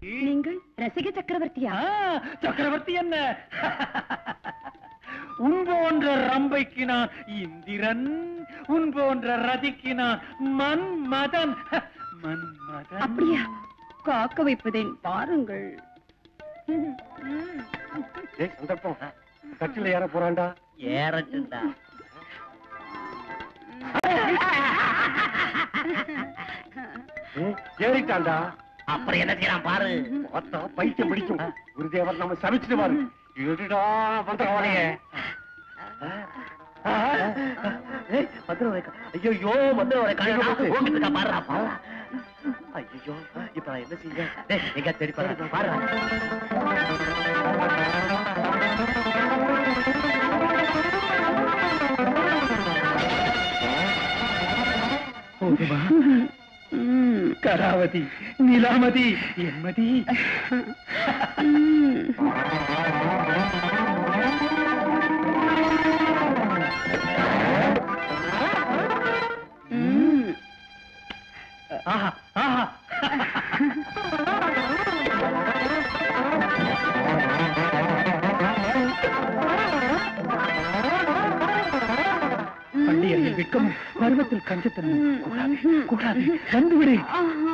நீங்கள் ரசிக சக்கரவர்த்தியா ஆ, சக்கரவர்த்தி என்ன உன் போன்ற ரம்பைக்கு நான் இந்திரன் உன் போன்ற ரதிக்கு நான் மன்மதன் மன்மதன் அப்படியா காக்க வைப்பதேன் பாருங்கள் ஏய் சந்தர்ப்பம் கட்டில ஏற போறான்டா ஏறட்டுண்டா ஏய், ஏறிட்டான்டா அப்புறம் என்ன செய்யலாம் பாரு பார்த்தா பைத்தியம் பிடிக்கும் குருதேவர் நம்ம சமைச்சிடுவாரு எடுடா மந்திரவாளைய ஐயோ மந்திரவாளை காலையில பாரு பாரு ஐயோ இப்ப நான் என்ன செய்ய டேய், எங்க தேடி பாரு பாரு போதுமா ம், கராவதி நிலாமதி என்மதி ம். ம். ஆஹா ஆஹா பள்ளியர்கள் வெட்கமும் பருவத்தில் கஞ்சத்தனமும் கூடாது கூடாது வந்துவிடு ஆஹா.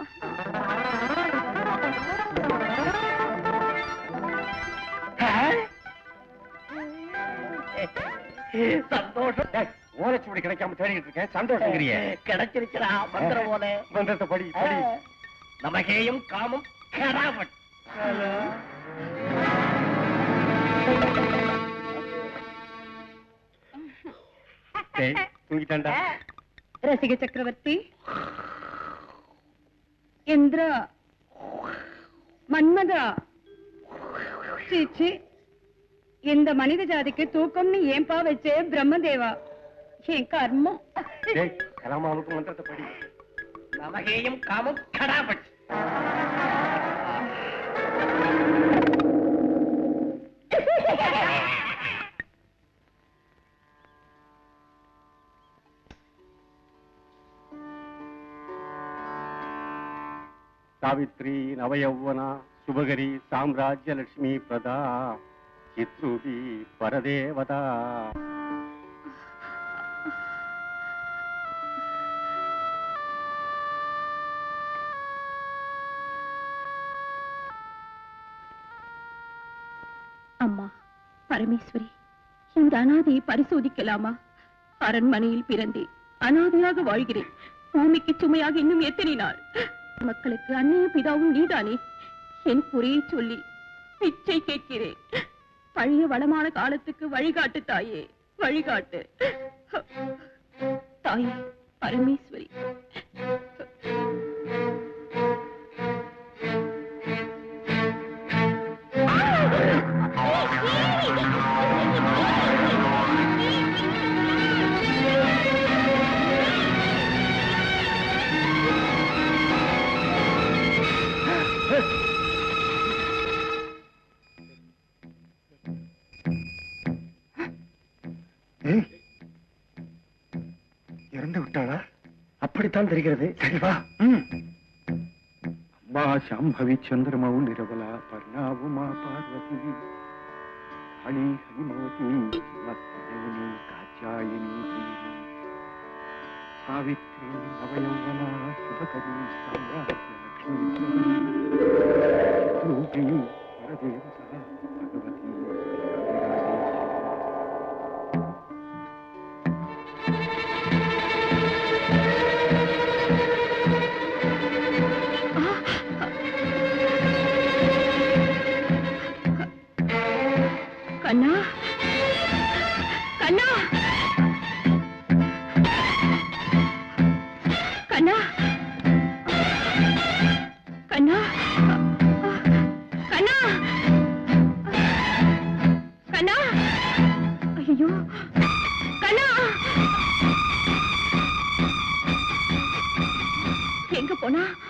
சந்தோஷம் டேய், ஓலைச்சுவடி கிடைக்காம தேடிட்டு இருக்கேன் சந்தோஷங்கிறிய கிடைச்சிருக்கிறா மந்திர போல மந்திரத்தை படி படி நமகேயும் காமம் கடாபட் டேய், தூங்கிட்டான்டா ரசிக சக்கரவர்த்தி இந்திர மன்மதா சீச்சி இந்த மனித ஜாதிக்கு தூக்கம்னு ஏன்பா வச்சே பிரம்மதேவா என் கர்மம் டேய் கலாமாவுக்கு மந்திரத்தை படி நமகேயும் காமம் கடாபட் ಸಾವಿತ್ರಿ ನವಯೌವನ ಶುಭಗರಿ ಸಾಮ್ರಾಜ್ಯ ಲಕ್ಷ್ಮೀ ಪ್ರದಾ ಚಿತ್ರೂಪಿ ಪರದೇವತಾ அம்மா பரமேஸ்வரி இந்த அனாதையை பரிசோதிக்கலாமா அரண்மனையில் பிறந்தேன் அனாதையாக வாழ்கிறேன் பூமிக்கு சுமையாக இன்னும் எத்தனை நாள் மக்களுக்கு அன்னையும் பிதாவும் நீதானே என் குறையை சொல்லி பிச்சை கேட்கிறேன் பழைய வளமான காலத்துக்கு வழிகாட்டு தாயே வழிகாட்டு தாயே பரமேஸ்வரி இறந்து விட்டாளா அப்படித்தான் தெரிகிறது சரி வா அம்மா சாம்பவி சந்திரமவு நிரவலா பர்ணாவுமா பார்வதி ஹணி ஹனிமவதி மத்தேனி காச்சாயினி தேவி சாவித்ரி நவயௌவனா சுபகரி சாம்ராஜ்ய லக்ஷ்மி ரூபி பரதேவதா பகவதி ராஜராஜேஸ்வரி. கண்ணா கண்ணா கண்ணா கண்ணா கண்ணா கண்ணா ஐயோ கண்ணா எங்க போனா